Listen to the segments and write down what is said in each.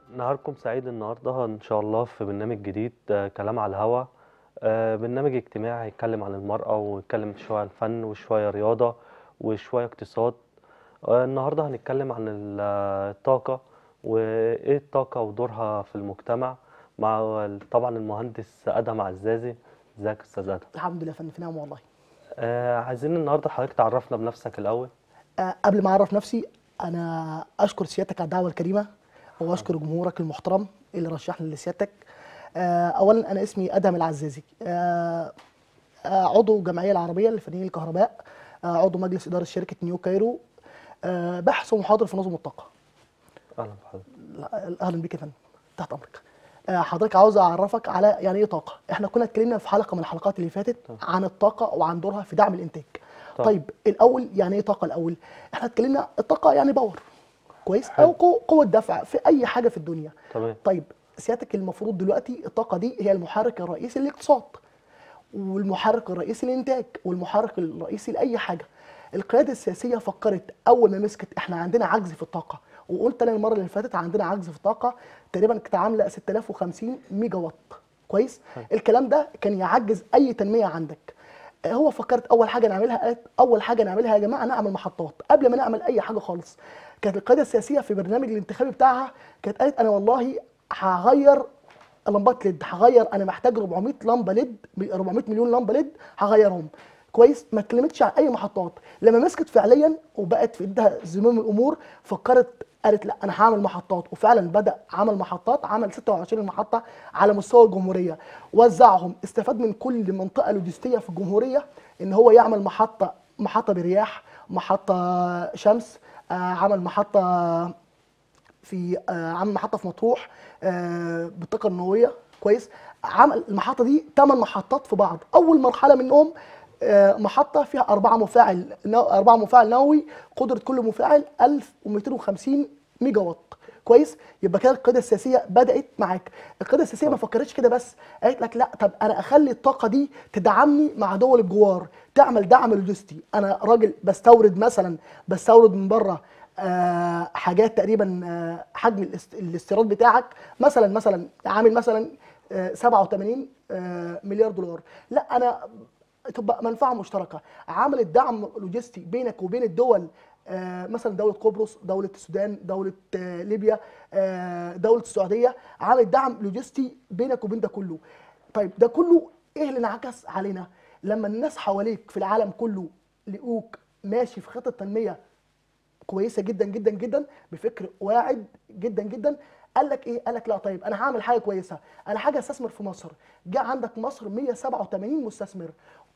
نهاركم سعيد النهارده ان شاء الله في برنامج جديد آه، كلام على الهوا آه، برنامج اجتماعي هيتكلم عن المرأة ويتكلم شوية عن فن وشوية رياضة وشوية اقتصاد آه، النهارده هنتكلم عن ال- آه، الطاقة وايه الطاقة ودورها في المجتمع مع ال- طبعا المهندس ادهم عزازي ازيك يا استاذ ادهم الحمد لله فن في نعم والله آه، عايزين النهارده حضرتك تعرفنا بنفسك الاول أه قبل ما اعرف نفسي انا اشكر سيادتك على الدعوه الكريمه واشكر جمهورك المحترم اللي رشحني لسيادتك أه اولا انا اسمي ادهم العزازي أه آه، عضو الجمعيه العربيه لفنيين الكهرباء أه عضو مجلس اداره شركه نيو كايرو أه باحث ومحاضر في نظم الطاقه اهلا بحضرتك لا، اهلا بيك يا فندم تحت امرك آه، حضرتك عاوز اعرفك على يعني ايه طاقه احنا كنا اتكلمنا في حلقه من الحلقات اللي فاتت عن الطاقه وعن دورها في دعم الانتاج طيب. طيب الاول يعني ايه طاقه الاول احنا اتكلمنا الطاقه يعني باور كويس او قو- قوه دفع في اي حاجه في الدنيا تمام طيب سيادتك المفروض دلوقتي الطاقه دي هي المحرك الرئيسي للاقتصاد والمحرك الرئيسي للانتاج والمحرك الرئيسي لاي حاجه القياده السياسيه فكرت اول ما مسكت احنا عندنا عجز في الطاقه وقلت انا المره اللي فاتت عندنا عجز في الطاقه تقريبا كانت عامله 6050 ميجا وات كويس الكلام ده كان يعجز اي تنميه عندك آه، هو فكرت اول حاجه نعملها قالت اول حاجه نعملها يا جماعه نعمل محطات قبل ما نعمل اي حاجه خالص كانت القياده السياسيه في برنامج الانتخابي بتاعها كانت قالت انا والله هغير لمبات ليد هغير انا محتاج 400 لمبه ليد 400 مليون لمبه ليد هغيرهم كويس ما اتكلمتش عن اي محطات لما مسكت فعليا وبقت في ايدها زمام الامور فكرت قالت لا انا هعمل محطات وفعلا بدا عمل محطات عمل 26 محطه على مستوى الجمهوريه وزعهم استفاد من كل منطقه لوجستيه في الجمهوريه ان هو يعمل محطه محطه برياح محطه شمس آه، عمل محطه في آه، عمل محطه في مطروح آه، بالطاقه النوويه كويس عمل المحطه دي ثمان محطات في بعض اول مرحله منهم آه، محطه فيها اربعه مفاعل نو- اربعه مفاعل نووي قدره كل مفاعل 1250 ميجا وات كويس يبقى كده القياده السياسيه بدات معاك القياده السياسيه ما فكرتش كده بس قالت لك لا طب انا اخلي الطاقه دي تدعمني مع دول الجوار تعمل دعم لوجستي انا راجل بستورد مثلا بستورد من بره آه، حاجات تقريبا آه، حجم الاست- الاستيراد بتاعك مثلا مثلا عامل مثلا آه، 87 آه، مليار دولار لا انا تبقى منفعه مشتركه عملت دعم لوجستي بينك وبين الدول آه، مثلا دوله قبرص دوله السودان دوله آه، ليبيا آه، دوله السعوديه عملت دعم لوجستي بينك وبين ده كله طيب ده كله ايه اللي انعكس علينا لما الناس حواليك في العالم كله لقوك ماشي في خطه تنميه كويسه جدا جدا جدا بفكر واعد جدا جدا قال لك ايه؟ قال لك لا طيب انا هعمل حاجه كويسه، انا حاجه استثمر في مصر، جه عندك مصر 187 مستثمر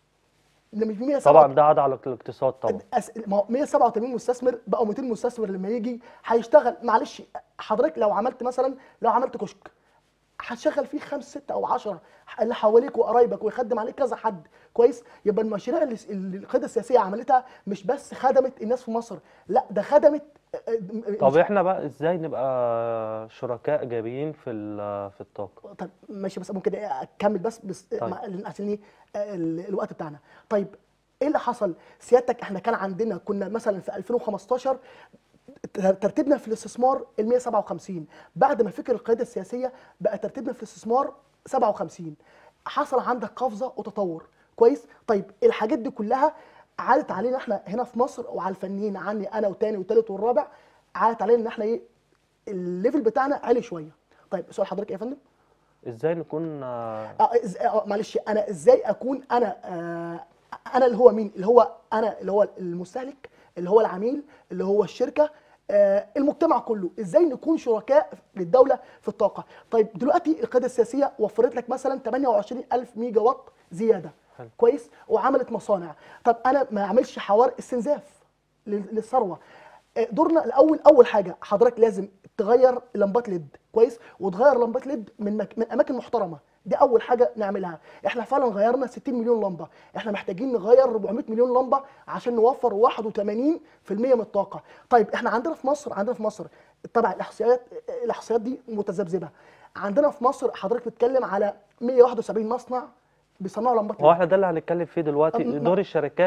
لما في 187 طبعا ده عاد على الاقتصاد طبعا أس- ما هو 187 مستثمر بقوا 200 مستثمر لما يجي هيشتغل معلش حضرتك لو عملت مثلا لو عملت كشك هتشغل فيه خمس ست او 10 اللي حواليك وقرايبك ويخدم عليك كذا حد كويس يبقى المشاريع اللي اللي القياده السياسيه عملتها مش بس خدمت الناس في مصر لا ده خدمت طب احنا بقى ازاي نبقى شركاء ايجابيين في ال- في الطاقة طب ماشي بس ممكن اكمل بس بس طيب. مع- عشان ايه آه، ال- الوقت بتاعنا طيب ايه اللي حصل سيادتك احنا كان عندنا كنا مثلا في 2015 تر- ترتيبنا في الاستثمار ال 157 بعد ما فكر القياده السياسيه بقى ترتيبنا في الاستثمار 57 حصل عندك قفزه وتطور كويس طيب الحاجات دي كلها عادت علينا احنا هنا في مصر وعلى الفنيين عني انا وتاني وتالت والرابع عادت علينا ان احنا ايه الليفل بتاعنا عالي شويه طيب سؤال حضرتك ايه يا فندم ازاي نكون آه، اه إز... آه معلش انا ازاي اكون انا آه انا اللي هو مين اللي هو انا اللي هو المستهلك اللي هو العميل اللي هو الشركه آه المجتمع كله ازاي نكون شركاء للدوله في الطاقه طيب دلوقتي القياده السياسيه وفرت لك مثلا 28000 ميجا وات زياده حلو. كويس وعملت مصانع طب انا ما اعملش حوار استنزاف لل- للثروه آه، دورنا الاول اول حاجه حضرتك لازم تغير لمبات ليد كويس وتغير لمبات ليد من, مك... من اماكن محترمه دي اول حاجه نعملها احنا فعلا غيرنا 60 مليون لمبه احنا محتاجين نغير 400 مليون لمبه عشان نوفر 81% من الطاقه طيب احنا عندنا في مصر عندنا في مصر طبعا الاحصائيات الاحصائيات دي متذبذبه عندنا في مصر حضرتك بتتكلم على 171 مصنع بيصنعوا لمبات هو ليد احنا ده اللي هنتكلم فيه دلوقتي أم- دور الشركات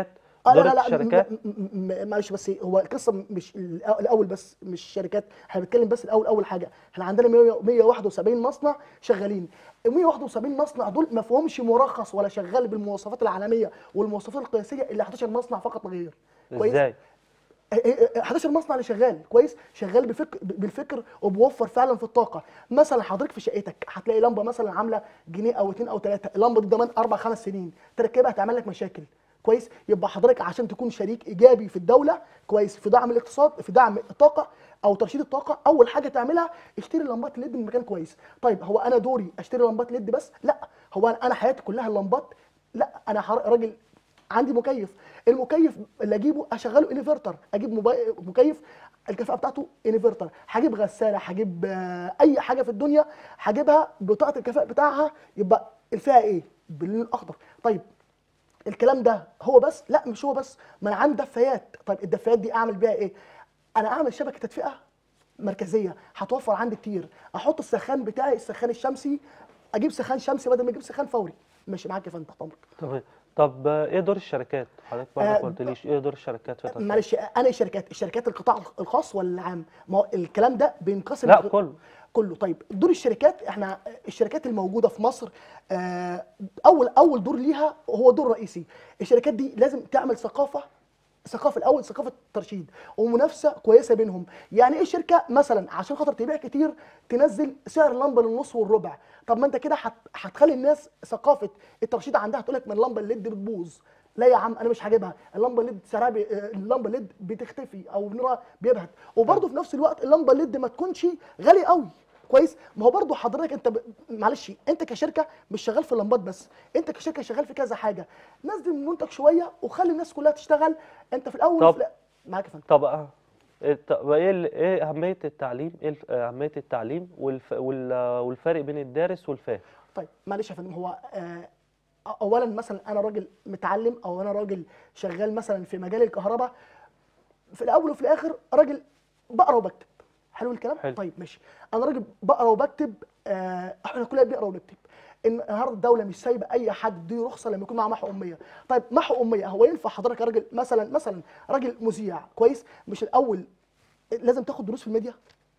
اه لا دور لا لا الشركات م- م- م- معلش بس هو القصه مش الأ- الاول بس مش شركات احنا بنتكلم بس الاول اول حاجه احنا عندنا 100 171 مصنع شغالين ال 171 مصنع دول ما فيهمش مرخص ولا شغال بالمواصفات العالميه والمواصفات القياسيه الا 11 مصنع فقط لا غير كويس ازاي 11 مصنع اللي شغال كويس شغال بفكر بالفكر وبوفر فعلا في الطاقه مثلا حضرتك في شقتك هتلاقي لمبه مثلا عامله جنيه او اتنين او ثلاثه اللمبه دي ضمان اربع خمس سنين تركبها هتعمل لك مشاكل كويس يبقى حضرتك عشان تكون شريك ايجابي في الدوله كويس في دعم الاقتصاد في دعم الطاقه او ترشيد الطاقه اول حاجه تعملها اشتري لمبات ليد من مكان كويس طيب هو انا دوري اشتري لمبات ليد بس لا هو انا أنا حياتي كلها اللمبات لا انا حر- راجل عندي مكيف المكيف اللي اجيبه اشغله انفرتر اجيب موبايل مكيف الكفاءه بتاعته انفرتر هجيب غساله هجيب آه، اي حاجه في الدنيا هجيبها بطاقه الكفاءه بتاعها يبقى الفئه ايه باللون الاخضر طيب الكلام ده هو بس لا مش هو بس ما انا عندي دفايات طيب الدفايات دي اعمل بيها ايه انا اعمل شبكه تدفئه مركزيه هتوفر عندي كتير احط السخان بتاعي السخان الشمسي اجيب سخان شمسي بدل ما اجيب سخان فوري ماشي معاك يا فندم تحت امرك تمام طب آه، ايه دور الشركات حضرتك برضه آه، ما قلتليش ايه دور الشركات في التصنيع معلش انا الشركات الشركات القطاع الخاص ولا العام ما هو الكلام ده بينقسم لا كله كله طيب دور الشركات احنا الشركات الموجوده في مصر آه، اول اول دور ليها هو دور رئيسي الشركات دي لازم تعمل ثقافه ثقافه الاول ثقافه ترشيد ومنافسه كويسه بينهم يعني ايه شركه مثلا عشان خاطر تبيع كتير تنزل سعر اللمبه للنص والربع طب ما انت كده هت- هتخلي الناس ثقافه الترشيد عندها تقول لك ما اللمبه الليد بتبوظ لا يا عم انا مش هجيبها اللمبه الليد سعرها بي... آه، اللمبه الليد بتختفي او نورها بيبهت وبرده في نفس الوقت اللمبه الليد ما تكونش غاليه قوي كويس ما هو برضه حضرتك انت ب... معلش انت كشركه مش شغال في اللمبات بس انت كشركه شغال في كذا حاجه نزل المنتج شويه وخلي الناس كلها تشتغل انت في الاول طب- وفي الآ- معاك يا فندم طب آه، إيه- طب ايه ال- ايه اهميه التعليم ايه الف- آه، اهميه التعليم والف... وال... آه، والفرق بين الدارس والفاهم طيب معلش يا فندم هو آه اولا مثلا انا راجل متعلم او انا راجل شغال مثلا في مجال الكهرباء في الاول وفي الاخر راجل بقرا وبكتب حلو الكلام حلو. طيب ماشي انا راجل بقرا وبكتب آه احنا كلنا بنقرا ونكتب ان النهارده الدوله مش سايبه اي حد دي رخصه لما يكون معاه محو اميه طيب محو اميه هو ينفع حضرتك يا راجل مثلا مثلا راجل مذيع كويس مش الاول لازم تاخد دروس في الميديا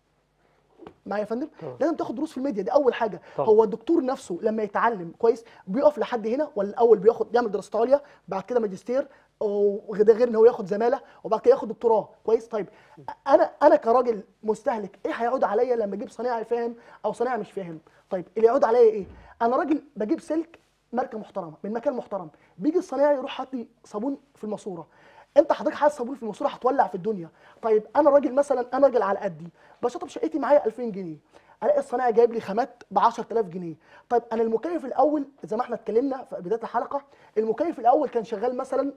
معايا يا فندم طبعا. لازم تاخد دروس في الميديا دي اول حاجه طبعا. هو الدكتور نفسه لما يتعلم كويس بيقف لحد هنا ولا الاول بياخد يعمل دراسات عليا بعد كده ماجستير وده غير ان هو ياخد زماله وبعد كده ياخد دكتوراه كويس طيب انا انا كراجل مستهلك ايه هيعود عليا لما اجيب صنايعي فاهم او صنايعي مش فاهم طيب اللي يعود عليا ايه انا راجل بجيب سلك ماركه محترمه من مكان محترم بيجي الصنايعي يروح حاطط لي صابون في الماسوره انت حضرتك حاطط صابون في الماسوره هتولع في الدنيا طيب انا راجل مثلا انا راجل على قدي بشطب شقتي معايا 2000 جنيه الاقي الصنايعي جايب لي خامات ب 10000 جنيه طيب انا المكيف الاول زي ما احنا اتكلمنا في بدايه الحلقه المكيف الاول كان شغال مثلا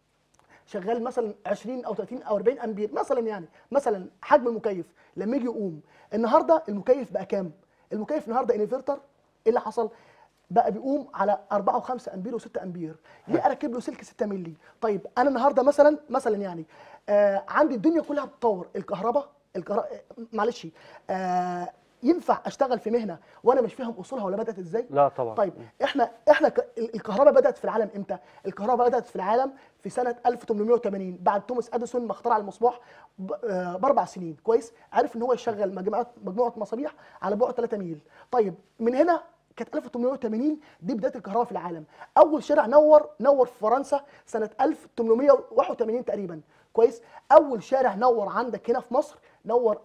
شغال مثلا 20 او 30 او 40 امبير مثلا يعني مثلا حجم المكيف لما يجي يقوم النهارده المكيف بقى كام المكيف النهارده انفرتر ايه اللي حصل بقى بيقوم على 4 و5 امبير و6 امبير ليه اركب له سلك 6 مللي طيب انا النهارده مثلا مثلا يعني آه عندي الدنيا كلها بتطور الكهرباء الكهرباء معلش آه ينفع اشتغل في مهنه وانا مش فاهم اصولها ولا بدات ازاي لا طبعا طيب احنا احنا ك- ال- الكهرباء بدات في العالم امتى؟ الكهرباء بدات في العالم في سنه 1880 بعد توماس اديسون ما اخترع المصباح ب- آه، باربع سنين كويس؟ عرف ان هو يشغل مجموعه مجموعه مصابيح على بعد 3 ميل طيب من هنا كانت 1880 دي بدايه الكهرباء في العالم اول شارع نور نور في فرنسا سنه 1881 تقريبا كويس اول شارع نور عندك هنا في مصر نور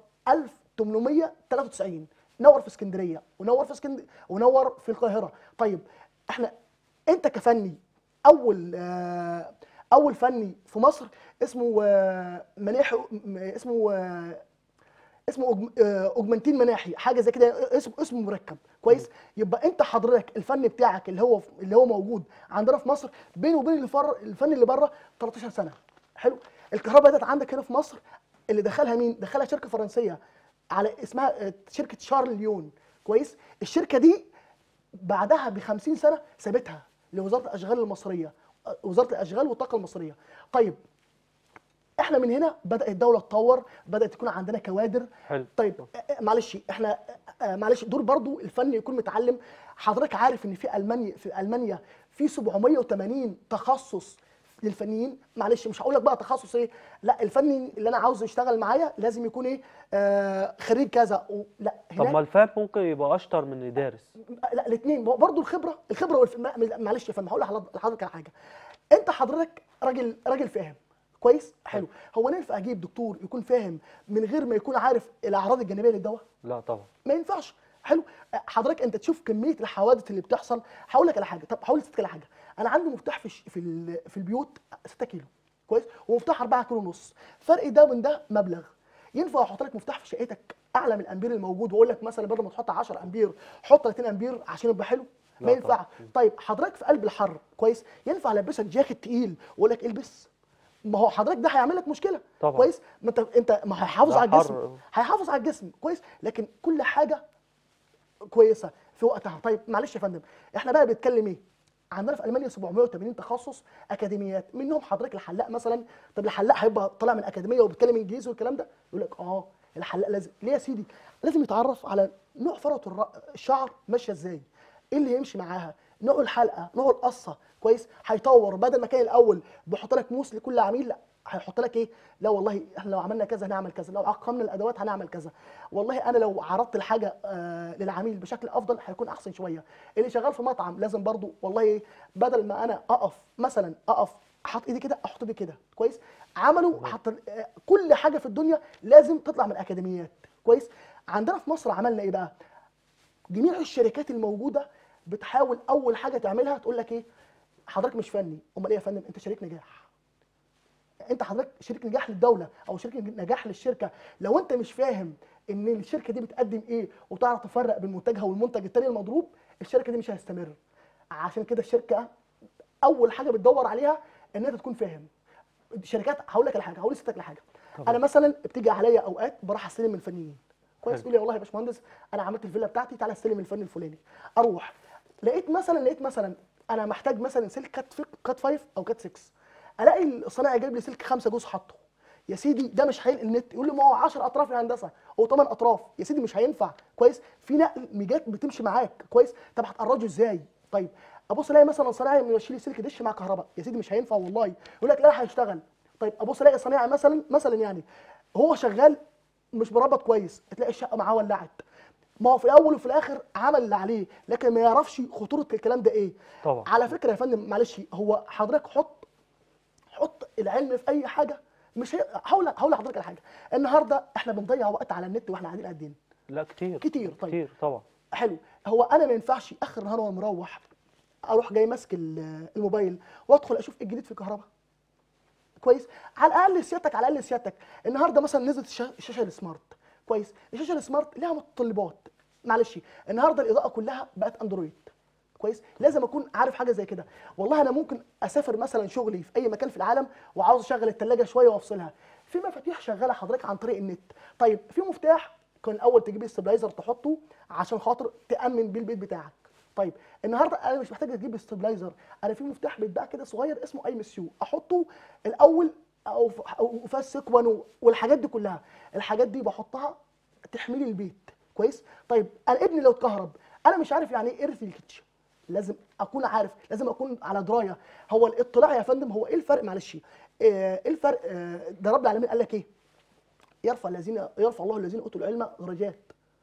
1893 نور في اسكندريه ونور في اسكندريه ونور في القاهره طيب احنا انت كفني اول آه، اول فني في مصر اسمه آه، مناحي م- اسمه آه، اسمه أوج- آه، اوجمانتين مناحي حاجه زي كده اسمه اسمه مركب كويس يبقى انت حضرتك الفن بتاعك اللي هو اللي هو موجود عندنا في مصر بينه وبين اللي فر الفن اللي بره 13 سنه حلو الكهرباء بدات عندك هنا في مصر اللي دخلها مين دخلها شركه فرنسيه على اسمها آه، شركه شارل ليون كويس الشركه دي بعدها ب 50 سنه سابتها لوزاره الاشغال المصريه آه، وزاره الاشغال والطاقه المصريه طيب احنا من هنا بدات الدوله تطور بدات يكون عندنا كوادر حلو طيب آه، آه، معلش احنا آه، آه، معلش دور برضو الفن يكون متعلم حضرتك عارف ان في المانيا في المانيا في 780 تخصص للفنيين معلش مش هقول لك بقى تخصص ايه لا الفني اللي انا عاوزه يشتغل معايا لازم يكون ايه آه خريج كذا و... لا طب ما الفهم ممكن يبقى اشطر من اللي دارس لا الاثنين برضه الخبره الخبره والف... ما- معلش يا فندم هقول لحضرتك لحضرتك على حاجه انت حضرتك راجل راجل فاهم كويس حلو هو انا ينفع اجيب دكتور يكون فاهم من غير ما يكون عارف الاعراض الجانبيه للدواء لا طبعا ما ينفعش حلو حضرتك انت تشوف كميه الحوادث اللي بتحصل هقول لك على حاجه طب هقول لك على حاجه انا عندي مفتاح في الش- في ال- في البيوت 6 كيلو كويس ومفتاح 4 كيلو ونص فرق ده من ده مبلغ ينفع احط لك مفتاح في شقتك اعلى من الامبير الموجود واقول لك مثلا بدل ما تحط 10 امبير حط 30 امبير عشان يبقى حلو ما لا ينفع طبعا. طيب حضرتك في قلب الحر كويس ينفع البسك جاكيت تقيل واقول لك البس ما هو حضرتك ده هيعمل لك مشكله طبعا. كويس ما انت انت ما هيحافظ ده على حر. الجسم هيحافظ على الجسم كويس لكن كل حاجه كويسه في وقتها طيب معلش يا فندم احنا بقى بنتكلم ايه عندنا في المانيا 780 تخصص اكاديميات منهم حضرتك الحلاق مثلا طب الحلاق هيبقى طالع من اكاديميه وبيتكلم انجليزي والكلام ده يقول لك اه الحلاق لازم ليه يا سيدي لازم يتعرف على نوع فرط الر- الشعر ماشيه ازاي ايه اللي يمشي معاها نوع الحلقه نوع القصه كويس هيطور بدل ما كان الاول بيحط لك موس لكل عميل لا هيحط لك ايه لا والله احنا لو عملنا كذا هنعمل كذا لو عقمنا الادوات هنعمل كذا والله انا لو عرضت الحاجه آه للعميل بشكل افضل هيكون احسن شويه اللي شغال في مطعم لازم برضو والله إيه بدل ما انا اقف مثلا اقف احط ايدي كده احط ايدي كده كويس عملوا حتى آه، كل حاجه في الدنيا لازم تطلع من الاكاديميات كويس عندنا في مصر عملنا ايه بقى جميع الشركات الموجوده بتحاول اول حاجه تعملها تقول لك ايه حضرتك مش فني امال ايه يا فندم انت شريك نجاح انت حضرتك شريك نجاح للدوله او شريك نجاح للشركه لو انت مش فاهم ان الشركه دي بتقدم ايه وتعرف تفرق بين منتجها والمنتج التاني المضروب الشركه دي مش هتستمر عشان كده الشركه اول حاجه بتدور عليها ان انت تكون فاهم الشركات هقول لك على حاجه هقول لستك على حاجه طبعا. انا مثلا بتيجي عليا اوقات بروح استلم من الفنيين كويس حلو. تقول لي والله يا باشمهندس انا عملت الفيلا بتاعتي تعالى استلم الفن الفلاني اروح لقيت مثلا لقيت مثلا انا محتاج مثلا سلك كات فيك كات 5 او كات 6 الاقي الصنايعي جايب لي سلك خمسة جوز حاطه يا سيدي ده مش هينقل النت يقول لي ما هو 10 اطراف يا هندسه او 8 اطراف يا سيدي مش هينفع كويس في نقل ميجات بتمشي معاك كويس طب هتقرجه ازاي طيب ابص الاقي مثلا صنايعي ماشي لي سلك دش مع كهرباء يا سيدي مش هينفع والله يقول لك لا هيشتغل طيب ابص الاقي صنايعي مثلا مثلا يعني هو شغال مش مربط كويس تلاقي الشقه معاه ولعت ما هو في الاول وفي الاخر عمل اللي عليه لكن ما يعرفش خطوره الكلام ده ايه طبعا. على فكره يا فندم معلش هو حضرتك حط حط العلم في اي حاجه مش هي... هقول هقول لحضرتك على حاجه النهارده احنا بنضيع وقت على النت واحنا قاعدين قاعدين لا كتير كتير، طيب. كتير طبعا حلو هو انا ما ينفعش اخر النهار وانا مروح اروح جاي ماسك ال- الموبايل وادخل اشوف ايه الجديد في الكهرباء كويس على الاقل سيادتك على الاقل سيادتك النهارده مثلا نزلت الشا- الشاشه السمارت كويس الشاشه السمارت لها متطلبات معلش النهارده الاضاءه كلها بقت اندرويد كويس لازم اكون عارف حاجه زي كده والله انا ممكن اسافر مثلا شغلي في اي مكان في العالم وعاوز اشغل الثلاجه شويه وافصلها في مفاتيح شغاله حضرتك عن طريق النت طيب في مفتاح كان الاول تجيب استابلايزر تحطه عشان خاطر تامن بيه البيت بتاعك طيب النهارده انا مش محتاج اجيب استابلايزر انا في مفتاح بيتباع كده صغير اسمه اي ام يو احطه الاول او ف- او فاس سكون و- والحاجات دي كلها الحاجات دي بحطها تحمي لي البيت كويس طيب انا ابني لو اتكهرب انا مش عارف يعني ايه ارث الكيتش لازم اكون عارف لازم اكون على درايه هو الاطلاع يا فندم هو ايه الفرق معلش ايه الفرق آه، ده رب العالمين قال لك ايه يرفع الذين يرفع الله الذين اوتوا العلم درجات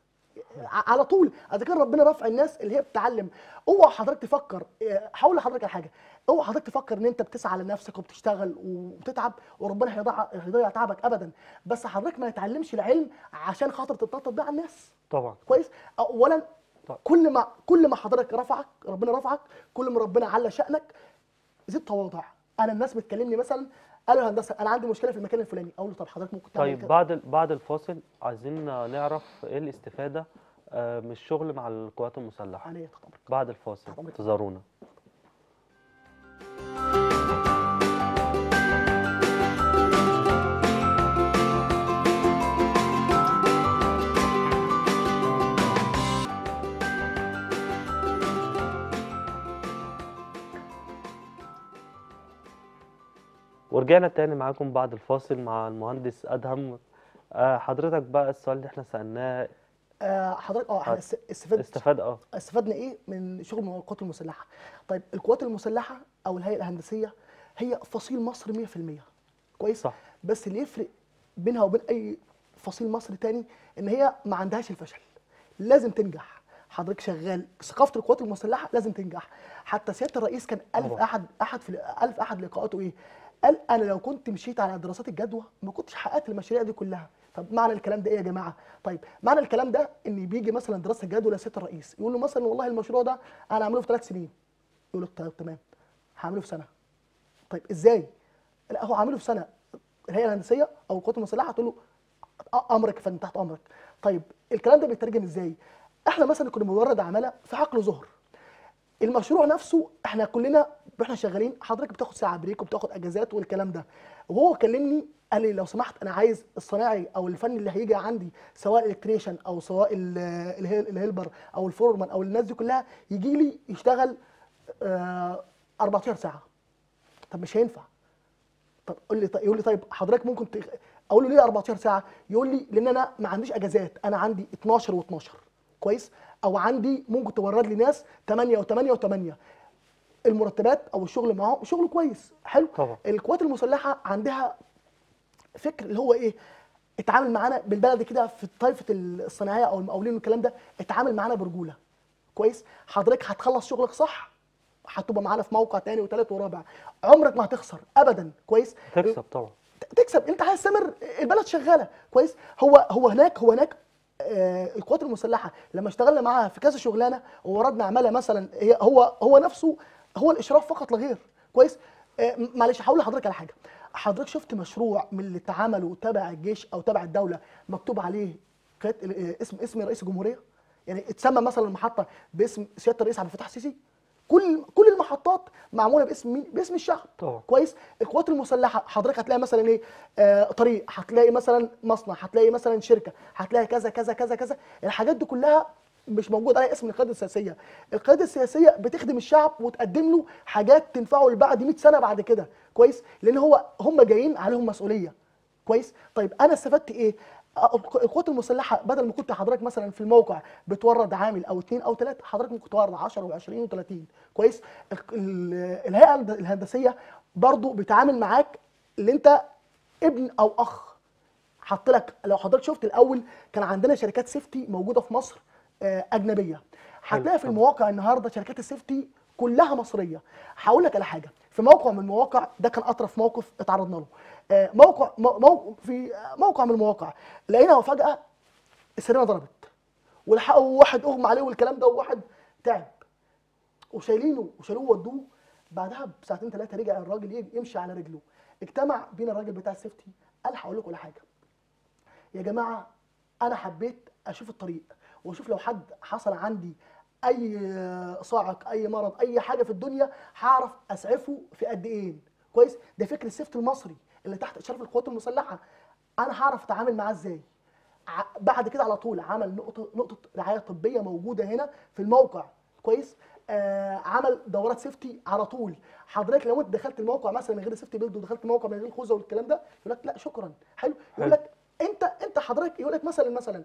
ع- على طول اذا كان ربنا رفع الناس اللي هي بتتعلم اوعى حضرتك تفكر إيه، هقول لحضرتك على حاجه اوعى حضرتك تفكر ان انت بتسعى لنفسك وبتشتغل وبتتعب وربنا هيضيع هيضيع تعبك ابدا بس حضرتك ما تتعلمش العلم عشان خاطر تتنطط بيه على الناس طبعا كويس اولا طيب. كل ما كل ما حضرتك رفعك ربنا رفعك كل ما ربنا على شانك زيد تواضع انا الناس بتكلمني مثلا قالوا يا هندسه انا عندي مشكله في المكان الفلاني اقول له طب حضرتك ممكن تعمل طيب كده؟ بعد ال- بعد الفاصل عايزين نعرف ايه الاستفادة آه، من الشغل مع القوات المسلحة عليه تحت أمرك. بعد الفاصل تحت أمرك. انتظرونا ورجعنا تاني معاكم بعد الفاصل مع المهندس أدهم آه، حضرتك بقى السؤال اللي احنا سألناه آه حضرتك اه احنا حاضر. است- استفدت استفاد اه استفدنا ايه من شغل القوات المسلحه طيب القوات المسلحه او الهيئه الهندسيه هي فصيل مصر 100% كويس صح. بس اللي يفرق بينها وبين اي فصيل مصر تاني ان هي ما عندهاش الفشل لازم تنجح حضرتك شغال ثقافه القوات المسلحه لازم تنجح حتى سياده الرئيس كان الف طبعا. احد احد في الف احد لقاءاته ايه قال انا لو كنت مشيت على دراسات الجدوى ما كنتش حققت المشاريع دي كلها طب معنى الكلام ده ايه يا جماعه طيب معنى الكلام ده ان بيجي مثلا دراسه الجدوى لسياده الرئيس يقول له مثلا والله المشروع ده انا هعمله في ثلاث سنين يقول له طيب تمام هعمله في سنه طيب ازاي لا هو عامله في سنه الهيئه الهندسيه او القوات المسلحه تقول له أ- امرك يا فندم تحت امرك طيب الكلام ده بيترجم ازاي احنا مثلا كنا بنورد عماله في حقل ظهر المشروع نفسه احنا كلنا واحنا شغالين حضرتك بتاخد ساعه بريك وبتاخد اجازات والكلام ده وهو كلمني قال لي لو سمحت انا عايز الصناعي او الفني اللي هيجي عندي سواء الكتريشن او سواء ال- الهيل- الهيلبر او الفورمان او الناس دي كلها يجي لي يشتغل آه 14 ساعه طب مش هينفع طب قول لي طيب يقول لي طيب حضرتك ممكن تخ... اقول له ليه 14 ساعه يقول لي لان انا ما عنديش اجازات انا عندي 12 و12 كويس او عندي ممكن تورد لي ناس 8 و8 و8 المرتبات او الشغل معاهم شغل كويس حلو طبعا. القوات المسلحه عندها فكر اللي هو ايه اتعامل معانا بالبلدي كده في طائفه الصناعيه او المقاولين والكلام ده اتعامل معانا برجوله كويس حضرتك هتخلص شغلك صح هتبقى معانا في موقع تاني وتالت ورابع عمرك ما هتخسر ابدا كويس تكسب طبعا تكسب انت عايز تستمر البلد شغاله كويس هو هو هناك هو هناك آه القوات المسلحه لما اشتغلنا معاها في كذا شغلانه ووردنا عماله مثلا هي هو هو نفسه هو الاشراف فقط لا غير كويس آه م- معلش هقول لحضرتك على حاجه حضرتك شفت مشروع من اللي اتعملوا تبع الجيش او تبع الدوله مكتوب عليه كات- آه، اسم اسم رئيس الجمهوريه يعني اتسمى مثلا المحطه باسم سياده الرئيس عبد الفتاح السيسي كل كل المحطات معموله باسم مين باسم الشعب طبعا. كويس القوات المسلحه حضرتك هتلاقي مثلا ايه آه طريق هتلاقي مثلا مصنع هتلاقي مثلا شركه هتلاقي كذا كذا كذا كذا الحاجات دي كلها مش موجود عليها اسم القياده السياسيه القياده السياسيه بتخدم الشعب وتقدم له حاجات تنفعه لبعد 100 سنه بعد كده كويس لان هو هم جايين عليهم مسؤوليه كويس طيب انا استفدت ايه أ- القوات المسلحه بدل ما كنت حضرتك مثلا في الموقع بتورد عامل او اثنين او ثلاثه حضرتك ممكن تورد 10 و20 و30 كويس ال- ال- الهيئه الهند- الهندسيه برضو بتعامل معاك اللي انت ابن او اخ حط لك لو حضرتك شفت الاول كان عندنا شركات سيفتي موجوده في مصر آه، اجنبيه هتلاقي في طبعا. المواقع النهارده شركات السيفتي كلها مصريه هقول لك على حاجه في موقع من المواقع ده كان اطرف موقف اتعرضنا له آه، موقع مو- مو في آه، موقع من المواقع لقينا فجاه السيرينا ضربت ولحقوا واحد اغمى عليه والكلام ده وواحد تعب وشايلينه وشالوه ودوه بعدها بساعتين ثلاثه رجع الراجل يجي- يمشي على رجله اجتمع بينا الراجل بتاع السيفتي قال هقول لكم على حاجه يا جماعه انا حبيت اشوف الطريق واشوف لو حد حصل عندي اي صاعق اي مرض اي حاجه في الدنيا هعرف اسعفه في قد ايه كويس ده فكر السيفت المصري اللي تحت اشراف القوات المسلحه انا هعرف اتعامل معاه ازاي ع- بعد كده على طول عمل نقطه نقطه رعايه طبيه موجوده هنا في الموقع كويس آه عمل دورات سيفتي على طول حضرتك لو انت دخلت الموقع مثلا من غير سيفتي بيلد ودخلت موقع من غير خوذه والكلام ده يقول لك لا شكرا حلو يقول حلو. لك انت انت حضرتك يقول لك مثلا مثلا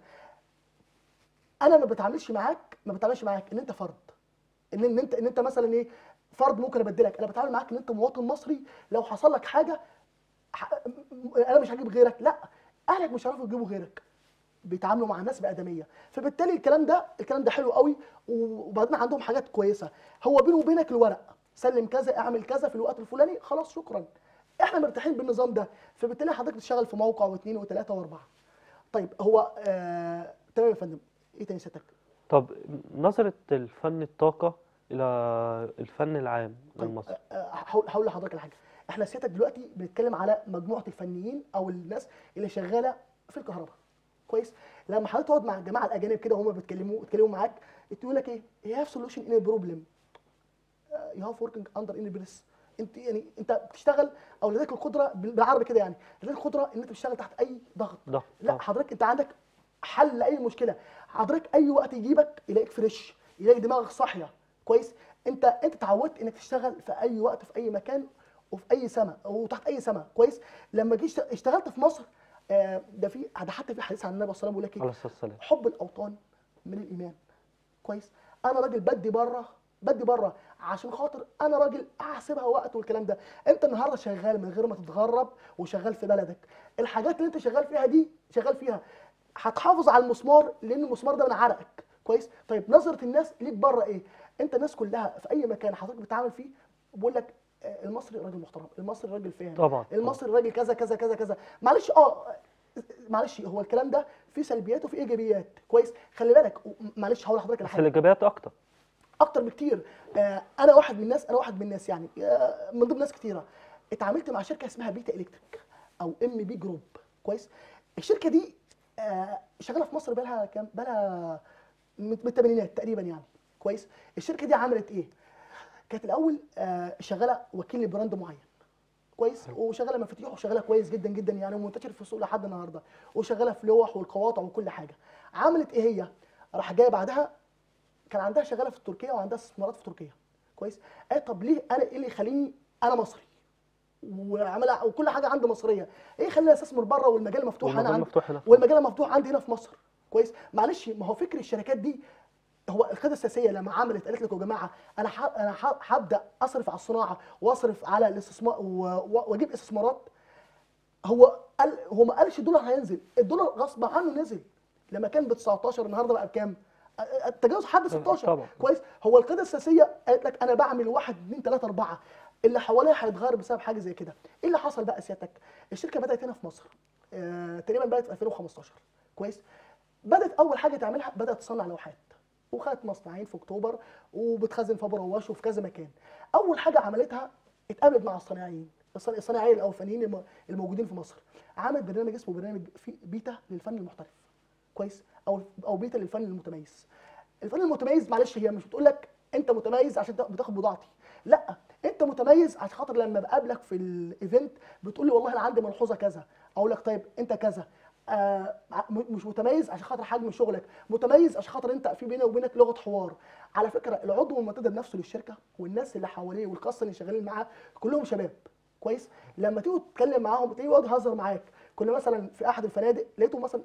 انا ما بتعاملش معاك ما بتعاملش معاك ان انت فرد ان ان انت ان انت مثلا ايه فرد ممكن ابدلك انا بتعامل معاك ان انت مواطن مصري لو حصل لك حاجه ح- انا مش هجيب غيرك لا اهلك مش هيعرفوا يجيبوا غيرك بيتعاملوا مع الناس بادميه فبالتالي الكلام ده الكلام ده حلو قوي وبعدين عندهم حاجات كويسه هو بينه وبينك الورق سلم كذا اعمل كذا في الوقت الفلاني خلاص شكرا احنا مرتاحين بالنظام ده فبالتالي حضرتك بتشتغل في موقع واثنين وثلاثه واربعه طيب هو آه... تمام يا فندم ايه تاني سيادتك طب نظرة الفن الطاقة إلى الفن العام طيب لمصر آه، آه، هقول هقول لحضرتك على حاجه احنا سيادتك دلوقتي بنتكلم على مجموعه الفنيين او الناس اللي شغاله في الكهرباء كويس لما حضرتك تقعد مع الجماعه الاجانب كده وهم بيتكلموا بيتكلموا معاك يقول لك ايه you have solution in a problem uh, you have working under any press انت يعني انت بتشتغل او لديك القدره بال- بالعربي كده يعني لديك القدره ان انت تشتغل تحت اي ضغط ضغط لا طبعا. حضرتك انت عندك حل لاي مشكله حضرتك اي وقت يجيبك يلاقيك فريش يلاقي دماغك صاحيه كويس انت انت اتعودت انك تشتغل في اي وقت في اي مكان وفي اي سماء وتحت اي سماء كويس لما جيت اشتغلت في مصر آه، ده في ده حتى في حديث عن النبي صلى الله عليه وسلم بيقول لك عليه الصلاة والسلام ايه حب الاوطان من الايمان كويس انا راجل بدي بره بدي بره عشان خاطر انا راجل احسبها وقت والكلام ده انت النهارده شغال من غير ما تتغرب وشغال في بلدك الحاجات اللي انت شغال فيها دي شغال فيها هتحافظ على المسمار لان المسمار ده من عرقك كويس طيب نظره الناس ليك بره ايه انت الناس كلها في اي مكان حضرتك بتتعامل فيه بقول لك آه، المصري راجل محترم المصري راجل فاهم طبعا المصري راجل كذا كذا كذا كذا معلش اه معلش هو الكلام ده فيه سلبيات وفيه ايجابيات كويس خلي بالك و- معلش هقول لحضرتك على بس حاجه الايجابيات اكتر اكتر بكتير آه انا واحد من الناس انا واحد من الناس يعني آه من ضمن ناس كتيره اتعاملت مع شركه اسمها بيتا الكتريك او ام بي جروب كويس الشركه دي آه شغاله في مصر بقالها كام بقالها من من الثمانينات تقريبا يعني كويس الشركه دي عملت ايه كانت الاول آه شغاله وكيل لبراند معين كويس وشغاله مفاتيح وشغاله كويس جدا جدا يعني ومنتشر في السوق لحد النهارده وشغاله في لوح والقواطع وكل حاجه عملت ايه هي راح جايه بعدها كان عندها شغاله في تركيا وعندها استثمارات في تركيا كويس قالت طب ليه انا ايه اللي يخليني انا مصري وعملها وكل حاجه عندي مصريه ايه يخليني استثمر بره والمجال مفتوح انا والمجال عندي مفتوح هنا في والمجال مفتوح عندي هنا في مصر كويس معلش ما هو فكر الشركات دي هو القياده السياسيه لما عملت قالت لكم يا جماعه انا ح... انا ح... هبدا اصرف على الصناعه واصرف على الاستثمار و... و- واجيب استثمارات هو قال هو ما قالش الدولار هينزل الدولار غصب عنه نزل لما كان ب 19 النهارده بقى بكام التجاوز حد 16 طبعا. كويس هو القياده السياسيه قالت لك انا بعمل واحد اثنين ثلاثه اربعه اللي حواليها هيتغير بسبب حاجه زي كده ايه اللي حصل بقى سيادتك الشركه بدات هنا في مصر آه تقريبا بدات في 2015 كويس بدات اول حاجه تعملها بدات تصنع لوحات وخدت مصنعين في اكتوبر وبتخزن في ابو رواش وفي كذا مكان اول حاجه عملتها اتقابلت مع الصناعيين الصنا- الصناعيه الاوفانيين الم- الموجودين في مصر عملت برنامج اسمه برنامج في بيتا للفن المحترف كويس او او بيتا للفن المتميز الفن المتميز معلش هي مش بتقول لك انت متميز عشان تا- بتاخد بضاعتي لا انت متميز عشان خاطر لما بقابلك في الايفنت بتقول لي والله انا عندي ملحوظه كذا اقول لك طيب انت كذا آه م- مش متميز عشان خاطر حجم شغلك متميز عشان خاطر انت في بيني وبينك لغه حوار على فكره العضو المنتدب نفسه للشركه والناس اللي حواليه والقصه اللي شغالين معاه كلهم شباب كويس لما تيجي تتكلم معاهم تلاقيه يقعد يهزر معاك كنا مثلا في احد الفنادق لقيته مثلا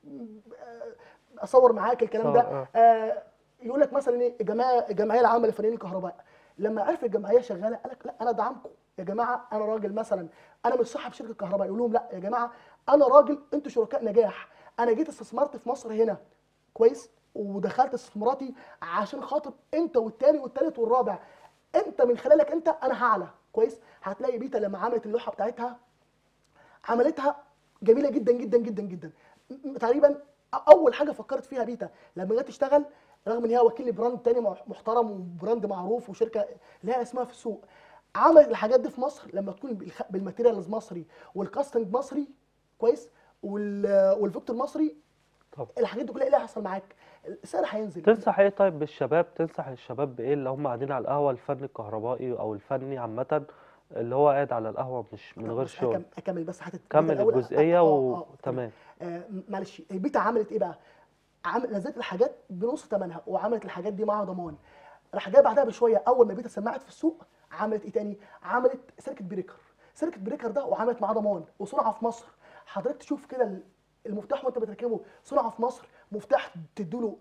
آه، اصور معاك الكلام صور، ده آه. آه، يقول لك مثلا ايه الجماعه الجمعيه العامه لفنانين الكهرباء لما عرف الجمعيه شغاله قال لك لا انا دعمكم يا جماعه انا راجل مثلا انا مش صاحب شركه كهرباء يقول لهم لا يا جماعه انا راجل انتوا شركاء نجاح انا جيت استثمرت في مصر هنا كويس ودخلت استثماراتي عشان خاطر انت والتاني والتالت والرابع انت من خلالك انت انا هعلى كويس هتلاقي بيتا لما عملت اللوحه بتاعتها عملتها جميله جدا جدا جدا جدا م- تقريبا اول حاجه فكرت فيها بيتا لما جت تشتغل رغم ان هي وكيل براند تاني مح- محترم وبراند معروف وشركه لها اسمها في السوق عملت الحاجات دي في مصر لما تكون بالخ- بالماتيريالز مصري والكاستنج مصري كويس وال- والفيكتور مصري طبعا الحاجات دي كلها ايه اللي هيحصل معاك السعر هينزل تنصح ايه طيب بالشباب تنصح الشباب بايه اللي هم قاعدين على القهوه الفن الكهربائي او الفني عامه اللي هو قاعد على القهوه مش من غير بص، شغل هكم- اكمل بس حته كمل الأول. الجزئيه آه، آه، آه، وتمام آه، معلش البيتا عملت ايه بقى؟ عمل نزلت الحاجات بنص ثمنها وعملت الحاجات دي معاها ضمان راح جايه بعدها بشويه اول ما بيتا سمعت في السوق عملت ايه تاني؟ عملت سيركت بريكر سيركت بريكر ده وعملت معاه ضمان وصنعه في مصر حضرتك تشوف كده ال- المفتاح وانت بتركبه صنعه في مصر مفتاح تديله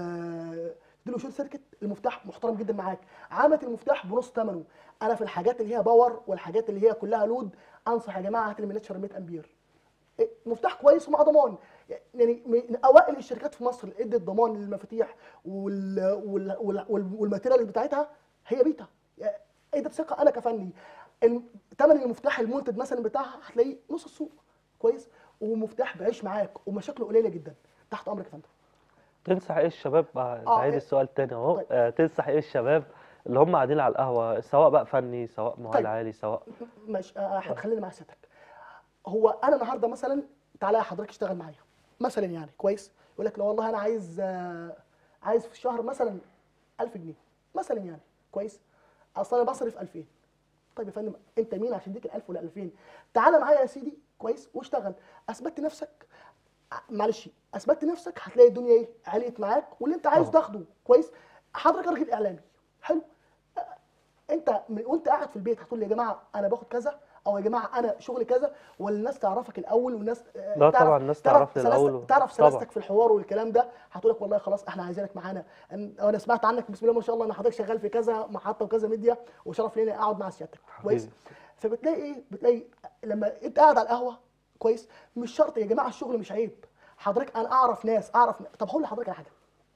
آه تديله شير سيركت المفتاح محترم جدا معاك عملت المفتاح بنص ثمنه انا في الحاجات اللي هي باور والحاجات اللي هي كلها لود انصح يا جماعه هات المينيتشر 100 امبير مفتاح كويس ومع ضمان يعني من اوائل الشركات في مصر اللي ادت ضمان للمفاتيح وال وال وال وال والماتيريال بتاعتها هي بيتا يعني ادت ثقه انا كفني الم- ثمن المفتاح المنتج مثلا بتاعها هتلاقيه نص السوق كويس ومفتاح بعيش معاك ومشاكله قليله جدا تحت امرك يا فندم تنصح ايه الشباب آه، بعيد إيه؟ السؤال تاني اهو طيب. آه، تنصح ايه الشباب اللي هم قاعدين على القهوه سواء بقى فني سواء مؤهل طيب. عالي سواء ماشي آه، خلينا مع سيادتك هو انا النهارده مثلا تعالى يا حضرتك اشتغل معايا مثلا يعني كويس يقول لك لا والله انا عايز آه، عايز في الشهر مثلا 1000 جنيه مثلا يعني كويس اصل انا بصرف 2000 طيب يا فندم انت مين عشان اديك ال 1000 ولا 2000 تعالى معايا يا سيدي كويس واشتغل اثبتت نفسك ع- معلش اثبتت نفسك هتلاقي الدنيا ايه عليت معاك واللي انت عايز طبعا. تاخده كويس حضرتك راجل اعلامي حلو انت من وانت قاعد في البيت هتقول لي يا جماعه انا باخد كذا او يا جماعه انا شغلي كذا ولا الناس تعرفك الاول والناس آه، لا طبعا الناس تعرفني سلاست- الأول و- تعرف طبعا. سلاستك في الحوار والكلام ده هتقول لك والله خلاص احنا عايزينك معانا أن- انا سمعت عنك بسم الله ما شاء الله ان حضرتك شغال في كذا محطه وكذا ميديا وشرف لينا اقعد مع سيادتك كويس حبيبي. فبتلاقي ايه بتلاقي لما انت قاعد على القهوه كويس مش شرط يا جماعه الشغل مش عيب حضرتك انا اعرف ناس اعرف طب هقول لحضرتك على حاجه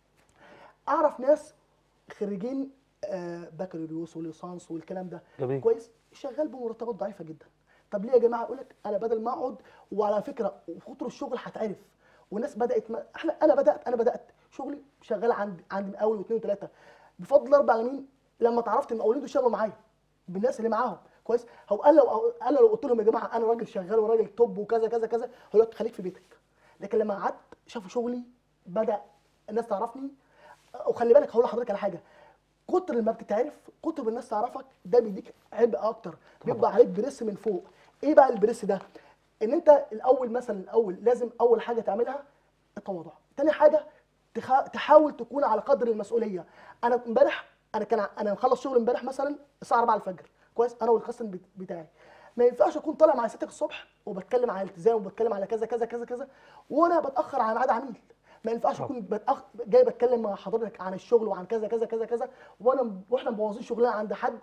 اعرف ناس خريجين آه، بكالوريوس وليسانس والكلام ده جميل. كويس شغال بمرتبات ضعيفه جدا طب ليه يا جماعه اقول لك انا بدل ما اقعد وعلى فكره وكتر الشغل هتعرف والناس بدات ما احنا انا بدات انا بدات شغلي شغال عندي عندي مقاول واثنين وثلاثه بفضل الله رب العالمين لما اتعرفت المقاولين دول اشتغلوا معايا بالناس اللي معاهم كويس هو انا لو انا لو قلت لهم يا جماعه انا راجل شغال وراجل توب وكذا كذا كذا هيقول لك خليك في بيتك لكن لما قعدت شافوا شغلي بدا الناس تعرفني وخلي بالك هقول لحضرتك على حاجه كتر ما بتتعرف كتر ما الناس تعرفك ده بيديك عبء اكتر بيبقى عليك بريس من فوق ايه بقى البريس ده ان انت الاول مثلا الاول لازم اول حاجه تعملها التواضع تاني حاجه تخا... تحاول تكون على قدر المسؤوليه انا امبارح انا كان ع- انا مخلص شغل امبارح مثلا الساعه 4 الفجر كويس انا والخصم بت- بتاعي ما ينفعش اكون طالع مع ستك الصبح وبتكلم على الالتزام وبتكلم على كذا كذا كذا كذا وانا بتاخر على ميعاد عميل ما ينفعش طبعا. اكون بتأخ... جاي بتكلم مع حضرتك عن الشغل وعن كذا كذا كذا كذا وانا واحنا مبوظين شغلنا عند حد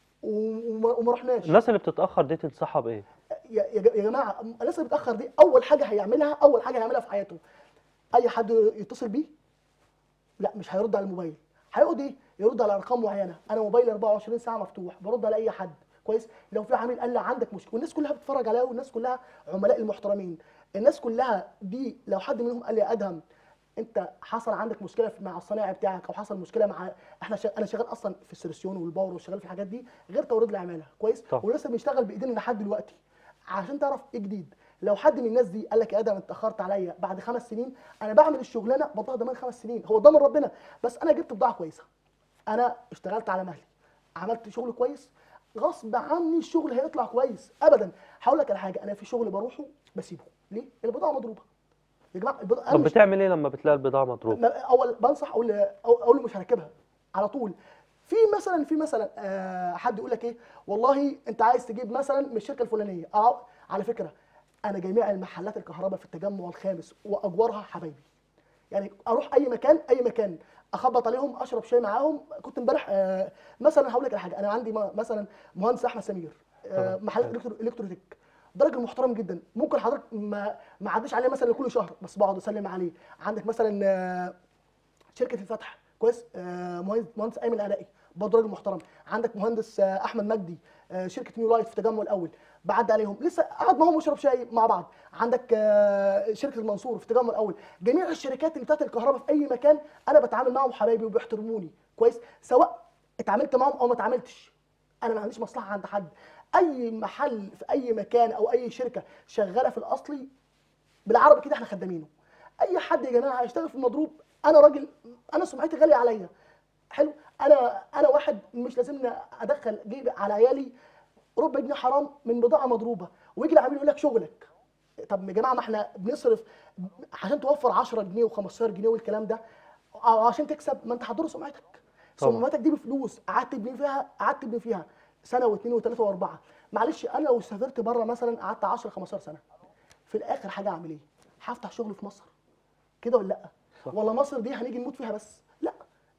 و- وما وما رحناش الناس اللي بتتاخر دي تنصحها بايه يا يا ج- يا جماعه الناس اللي بتاخر دي اول حاجه هيعملها اول حاجه هيعملها في حياته اي حد يتصل بيه لا مش هيرد على الموبايل هيقعد ايه يرد على ارقام معينه انا موبايلي 24 ساعه مفتوح برد على اي حد كويس لو في عميل قال لي عندك مشكله والناس كلها بتتفرج عليها والناس كلها عملاء المحترمين الناس كلها دي لو حد منهم قال لي يا ادهم انت حصل عندك مشكله في- مع الصنايعي بتاعك او حصل مشكله مع احنا شغ... انا شغال اصلا في السيرسيون والباور وشغال في الحاجات دي غير توريد العماله كويس طبعا. ولسه بنشتغل بايدينا لحد دلوقتي عشان تعرف ايه جديد لو حد من الناس دي قال لك يا ادم انت اتاخرت عليا بعد خمس سنين انا بعمل الشغلانه بضاعه ضمان خمس سنين هو ضامن ربنا بس انا جبت بضاعه كويسه انا اشتغلت على مهلي عملت شغل كويس غصب عني الشغل هيطلع كويس ابدا هقول لك على حاجه انا في شغل بروحه بسيبه ليه البضاعه مضروبه يا جماعه البضاعه أنا طب مش- بتعمل ايه لما بتلاقي البضاعه مضروبه ما- اول بنصح اقول اقول له مش هركبها على طول في مثلا في مثلا آه، حد يقول لك ايه والله انت عايز تجيب مثلا من الشركه الفلانيه اه على فكره انا جميع المحلات الكهرباء في التجمع الخامس واجوارها حبايبي يعني اروح اي مكان اي مكان اخبط عليهم اشرب شاي معاهم كنت امبارح آه، مثلا هقول لك على حاجه انا عندي م- مثلا مهندس احمد سمير آه، تمام. محل إلكترو- الكتروتك ده راجل محترم جدا ممكن حضرتك ما ما عديش عليه مثلا كل شهر بس بقعد اسلم عليه عندك مثلا آه، شركه الفتح كويس آه، مهندس مهندس ايمن العراقي برضه راجل محترم عندك مهندس آه، احمد مجدي آه، شركه نيو لايف في التجمع الاول بعد عليهم لسه قاعد معاهم واشرب شاي مع بعض عندك آه، شركه المنصور في التجمع الاول جميع الشركات اللي بتاعت الكهرباء في اي مكان انا بتعامل معاهم حبايبي وبيحترموني كويس سواء اتعاملت معاهم او ما اتعاملتش انا ما عنديش مصلحه عند حد اي محل في اي مكان او اي شركه شغاله في الاصلي بالعربي كده احنا خدامينه اي حد يا جماعه هيشتغل في المضروب انا راجل انا سمعتي غاليه عليا حلو انا انا واحد مش لازمني ادخل جيب على عيالي ربع جنيه حرام من بضاعه مضروبه ويجي العميل يقول لك شغلك طب يا جماعه ما احنا بنصرف عشان توفر 10 جنيه و15 جنيه والكلام ده او عشان تكسب ما انت هتضر سمعتك طبعا. سمعتك دي بفلوس قعدت تبني فيها قعدت تبني فيها سنه واثنين وثلاثه واربعه معلش انا لو سافرت بره مثلا قعدت 10 15 سنه في الاخر حاجه اعمل ايه؟ هفتح شغل في مصر كده ولا لا؟ صح. ولا مصر دي هنيجي نموت فيها بس؟ لا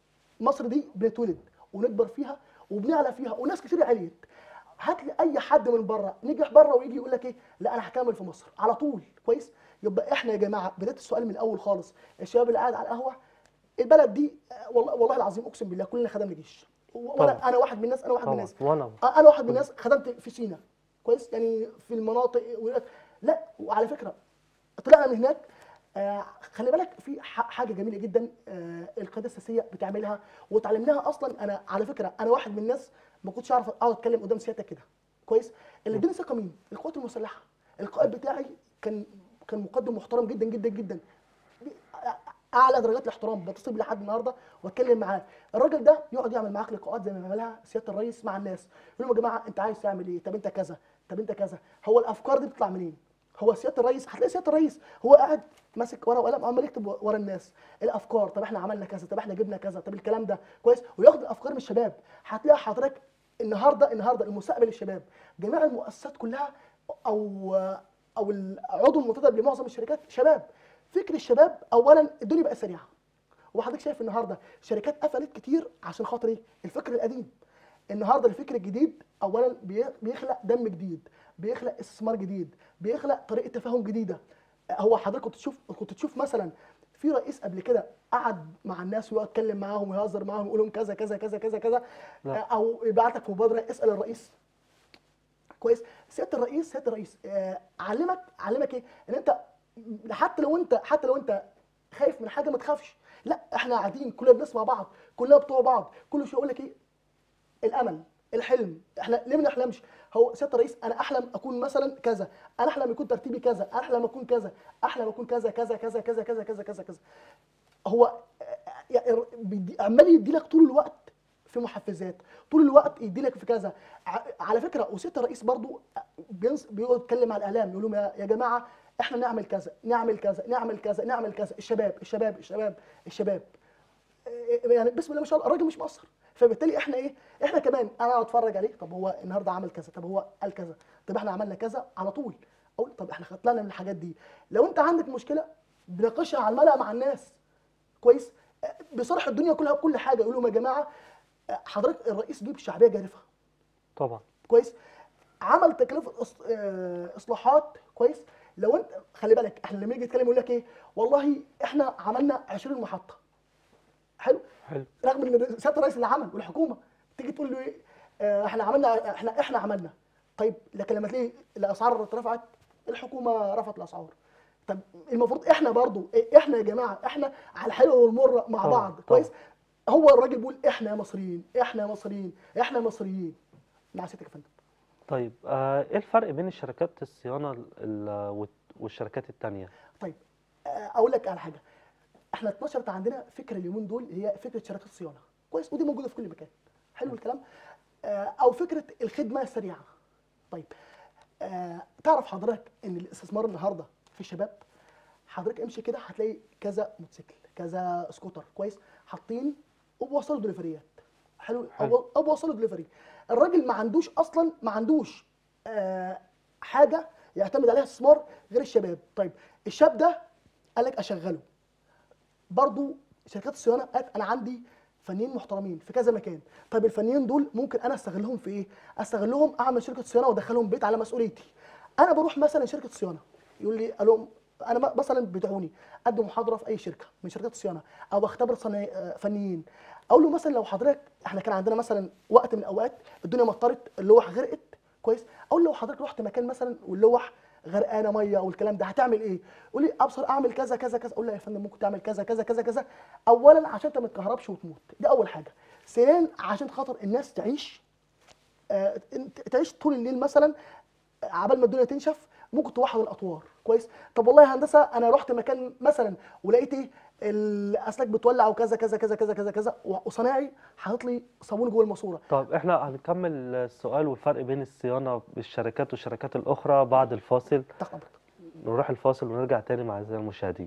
مصر دي بنتولد ونكبر فيها وبنعلى فيها وناس كتير عليت هات لي اي حد من بره نجح بره ويجي يقول لك ايه لا انا هكمل في مصر على طول كويس يبقى احنا يا جماعه بدايه السؤال من الاول خالص الشباب اللي قاعد على القهوه البلد دي آه، والله والله العظيم اقسم بالله كلنا خدمنا جيش وانا طبعا. انا واحد من الناس انا واحد من طبعا الناس وانا انا واحد من الناس خدمت في سينا كويس يعني في المناطق ويقول- لا وعلى فكره طلعنا من هناك آه خلي بالك في ح- حاجه جميله جدا آه القياده السياسيه بتعملها وتعلمناها اصلا انا على فكره انا واحد من الناس ما كنتش اعرف اقعد اتكلم قدام سيادتك كده كويس اللي اداني ثقه مين القوات المسلحه القائد بتاعي كان كان مقدم محترم جدا جدا جدا اعلى درجات الاحترام بتصل بيه لحد النهارده واتكلم معاه الراجل ده يقعد يعمل معاك لقاءات زي ما بيعملها سياده الرئيس مع الناس يقول لهم يا جماعه انت عايز تعمل ايه طب انت كذا طب انت كذا هو الافكار دي بتطلع منين هو سياده الرئيس هتلاقي سياده الرئيس هو قاعد ماسك ورقه وقلم عمال يكتب ورا الناس الافكار طب احنا عملنا كذا طب احنا جبنا كذا طب الكلام ده كويس وياخد الافكار من الشباب هتلاقي حضرتك النهارده النهارده المستقبل الشباب جميع المؤسسات كلها او او العضو المنتدب لمعظم الشركات شباب فكر الشباب اولا الدنيا بقى سريعه وحضرتك شايف النهارده شركات قفلت كتير عشان خاطر ايه الفكر القديم النهارده الفكر الجديد اولا بي- بيخلق دم جديد بيخلق استثمار جديد بيخلق طريقه تفاهم جديده هو حضرتك كنت تشوف كنت تشوف مثلا في رئيس قبل كده قعد مع الناس ويقعد يتكلم معاهم ويهزر معاهم ويقول لهم كذا كذا كذا كذا كذا لا. او يبعتك في مبادره اسال الرئيس كويس سياده الرئيس سياده الرئيس آه علمك علمك ايه ان انت حتى لو انت حتى لو انت خايف من حاجه ما تخافش لا احنا قاعدين كلنا بنسمع بعض كلنا بتوع بعض كل شويه يقول لك ايه الامل الحلم احنا ليه ما نحلمش هو سياده الرئيس انا احلم اكون مثلا كذا انا احلم يكون ترتيبي كذا انا احلم اكون كذا احلم اكون كذا كذا كذا كذا كذا كذا كذا كذا هو آه، يعني بيدي- عمال يدي لك طول الوقت في محفزات طول الوقت يدي لك في كذا ع- على فكره وسياده الرئيس برضو بينص- بيقعد يتكلم على الاعلام يقول لهم يا يا جماعه احنا نعمل كذا نعمل كذا نعمل كذا نعمل كذا الشباب الشباب الشباب الشباب يعني بسم الله ما شاء الله الراجل مش مقصر فبالتالي احنا ايه احنا كمان انا اتفرج عليه طب هو النهارده عمل كذا طب هو قال كذا طب احنا عملنا كذا على طول اقول طب احنا طلعنا من الحاجات دي لو انت عندك مشكله بناقشها على الملأ مع الناس كويس آه، بصرح الدنيا كلها بكل حاجه يقول لهم يا جماعه آه، حضرتك الرئيس جيب شعبيه جارفه طبعا كويس عمل تكلفه إص- آه، اصلاحات كويس لو انت خلي بالك احنا لما يجي يتكلم يقول لك ايه والله احنا عملنا 20 محطه حلو حلو رغم ان سياده الرئيس اللي عمل والحكومه تيجي تقول له ايه آه، احنا عملنا احنا احنا عملنا طيب لكن لما تلاقي الاسعار اترفعت الحكومه رفعت الاسعار طب المفروض احنا برضو إيه، احنا يا جماعه احنا على الحلو والمر مع طبعاً، بعض كويس هو الراجل بيقول احنا يا مصريين احنا يا مصريين احنا مصريين مع سيادتك يا فندم طيب آه، ايه الفرق بين الشركات الصيانه ال- ال- والت- والشركات التانية طيب آه، اقول لك على حاجه احنا اتنشرت عندنا فكره اليومين دول هي فكره شركات الصيانه كويس ودي موجوده في كل مكان حلو الكلام آه، او فكره الخدمه السريعه طيب آه، تعرف حضرتك ان الاستثمار النهارده في الشباب حضرتك امشي كده هتلاقي كذا موتوسيكل كذا سكوتر كويس حاطين وبوصلوا دليفريات حلو حلو. او او بوصلوا دليفري الراجل ما عندوش اصلا ما عندوش آه حاجه يعتمد عليها استثمار غير الشباب طيب الشاب ده قال لك اشغله برضو شركات الصيانه قالت انا عندي فنيين محترمين في كذا مكان طيب الفنيين دول ممكن انا استغلهم في ايه استغلهم اعمل شركه صيانه وادخلهم بيت على مسؤوليتي انا بروح مثلا شركه صيانه يقول لي قال لهم انا م- مثلا بيدعوني ادي محاضره في اي شركه من شركات الصيانه او اختبر صناي- آه، فنيين اقول له مثلا لو حضرتك احنا كان عندنا مثلا وقت من الاوقات الدنيا مطرت اللوح غرقت كويس اقول له لو حضرتك رحت مكان مثلا واللوح غرقانه ميه او الكلام ده هتعمل ايه؟ يقول لي ابصر اعمل كذا كذا كذا اقول له يا فندم ممكن تعمل كذا كذا كذا كذا اولا عشان انت ما تتكهربش وتموت دي اول حاجه ثانيا عشان خاطر الناس تعيش آه، انت- تعيش طول الليل مثلا عبال ما الدنيا تنشف ممكن توحد الاطوار كويس طب والله يا هندسه انا رحت مكان مثلا ولقيت ايه الاسلاك بتولع وكذا كذا كذا كذا كذا كذا وصناعي حاطط لي صابون جوه الماسوره طب احنا هنكمل السؤال والفرق بين الصيانه بالشركات والشركات الاخرى بعد الفاصل تحت امرك نروح الفاصل ونرجع تاني مع اعزائي المشاهدين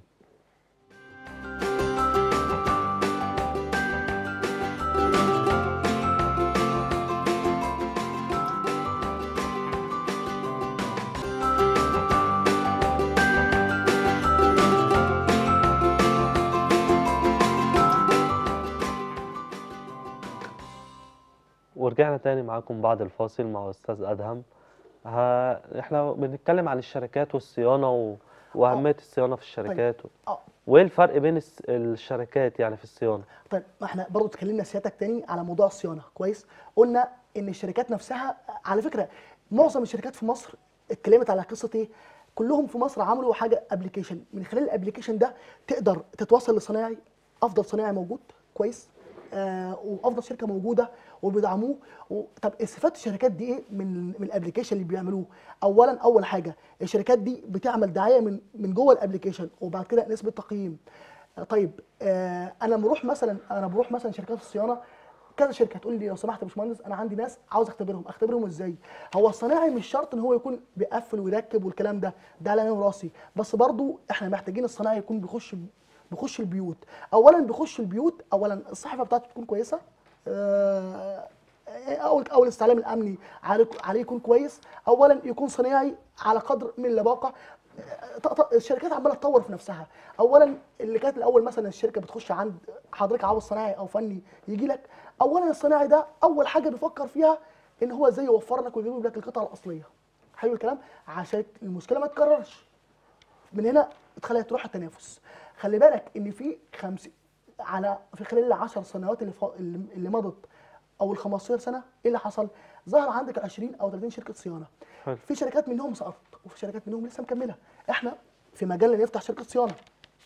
ورجعنا تاني معاكم بعد الفاصل مع أستاذ أدهم ها احنا بنتكلم عن الشركات والصيانة و... وأهمية الصيانة في الشركات و... اه وإيه الفرق بين الس... الشركات يعني في الصيانة؟ طيب ما احنا برضه اتكلمنا سيادتك تاني على موضوع الصيانه كويس قلنا ان الشركات نفسها على فكره معظم الشركات في مصر اتكلمت على قصه ايه كلهم في مصر عملوا حاجه ابلكيشن من خلال الابلكيشن ده تقدر تتواصل لصنايعي افضل صنايعي موجود كويس آه وافضل شركه موجوده وبيدعموه و... طب استفاده الشركات دي ايه من من الابلكيشن اللي بيعملوه اولا اول حاجه الشركات دي بتعمل دعايه من من جوه الابلكيشن وبعد كده نسبه تقييم طيب آه انا بروح مثلا انا بروح مثلا شركات الصيانه كذا شركه تقول لي لو سمحت يا باشمهندس انا عندي ناس عاوز اختبرهم اختبرهم ازاي هو الصنايعي مش شرط ان هو يكون بيقفل ويركب والكلام ده ده على عيني وراسي بس برضو احنا محتاجين الصنايعي يكون بيخش بيخش البيوت اولا بيخش البيوت اولا الصحيفه بتاعته تكون كويسه آه اول اول استعلام الامني عليه عليه يكون كويس اولا يكون صناعي على قدر من اللباقه ط- ط- الشركات عماله تطور في نفسها اولا اللي كانت الاول مثلا الشركه بتخش عند حضرتك عاوز صناعي او فني يجي لك اولا الصناعي ده اول حاجه بيفكر فيها ان هو ازاي يوفر لك ويجيب لك القطعه الاصليه حلو الكلام عشان المشكله ما تكررش من هنا تخليها تروح التنافس خلي بالك ان في خمس على في خلال العشر سنوات اللي فا... اللي اللي مضت او ال 15 سنه ايه اللي حصل؟ ظهر عندك 20 او 30 شركه صيانه حلو. في شركات منهم سقطت وفي شركات منهم لسه مكمله احنا في مجالنا نفتح شركه صيانه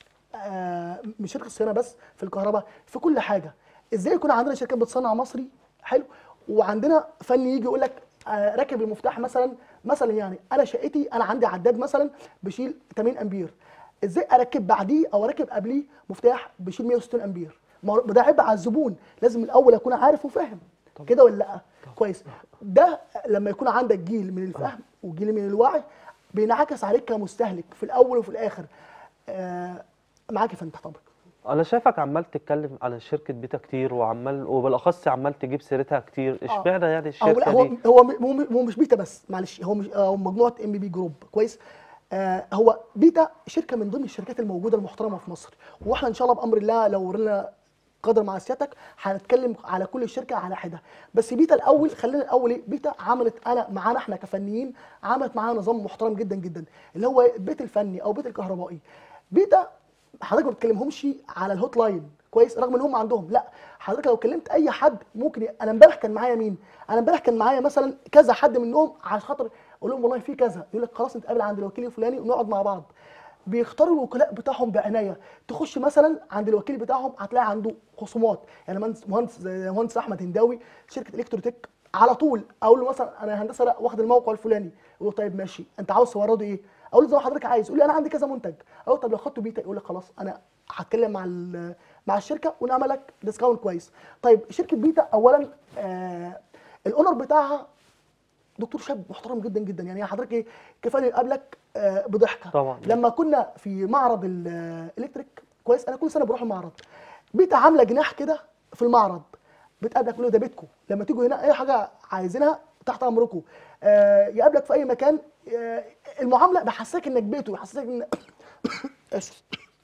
آه مش شركه صيانه بس في الكهرباء في كل حاجه ازاي يكون عندنا شركات بتصنع مصري حلو وعندنا فني يجي يقول لك آه راكب المفتاح مثلا مثلا يعني انا شقتي انا عندي عداد مثلا بيشيل 80 امبير ازاي اركب بعديه او اركب قبليه مفتاح بيشيل 160 امبير ما هو ده عبء على الزبون لازم الاول اكون عارف وفاهم كده ولا لا كويس ده لما يكون عندك جيل من الفهم وجيل من الوعي بينعكس عليك كمستهلك في الاول وفي الاخر آه معاك يا فندم تحت امرك انا شايفك عمال تتكلم على شركه بيتا كتير وعمال وبالاخص عمال تجيب سيرتها كتير اشمعنى يعني أو لا الشركه هو دي هو م- هو م- هو مش بيتا بس معلش هو مش هو مجموعه ام بي جروب كويس آه هو بيتا شركه من ضمن الشركات الموجوده المحترمه في مصر واحنا ان شاء الله بامر الله لو ورينا قدر مع سيادتك هنتكلم على كل شركه على حده بس بيتا الاول خلينا الاول ايه بيتا عملت انا معانا احنا كفنيين عملت معانا نظام محترم جدا جدا اللي هو البيت الفني او بيت الكهربائي بيتا حضرتك ما بتكلمهمش على الهوت لاين كويس رغم ان هم عندهم لا حضرتك لو كلمت اي حد ممكن ي... انا امبارح كان معايا مين انا امبارح كان معايا مثلا كذا حد منهم عشان خاطر اقول لهم والله في كذا يقول لك خلاص نتقابل عند الوكيل الفلاني ونقعد مع بعض بيختاروا الوكلاء بتاعهم بعنايه تخش مثلا عند الوكيل بتاعهم هتلاقي عنده خصومات يعني مهندس مهندس زي مهندس احمد هنداوي شركه الكتروتك على طول اقول له مثلا انا هندسه لا واخد الموقع الفلاني يقول له طيب ماشي انت عاوز تورده ايه اقول له زي ما حضرتك عايز يقول لي انا عندي كذا منتج اقول له طب لو خدته بيتا يقول لك خلاص انا هتكلم مع ال- مع الشركه ونعمل لك ديسكاونت كويس طيب شركه بيتا اولا آه الاونر بتاعها دكتور شاب محترم جدا جدا يعني حضرتك ايه كفايه يقابلك آه بضحكه طبعا. لما كنا في معرض الالكتريك كويس انا كل سنه بروح المعرض بيتا عامله جناح كده في المعرض بتقابلك تقول له ده بيتكم لما تيجوا هنا اي حاجه عايزينها تحت امركم آه يقابلك في اي مكان آه المعامله بيحسسك انك بيته يحسسك ان اسف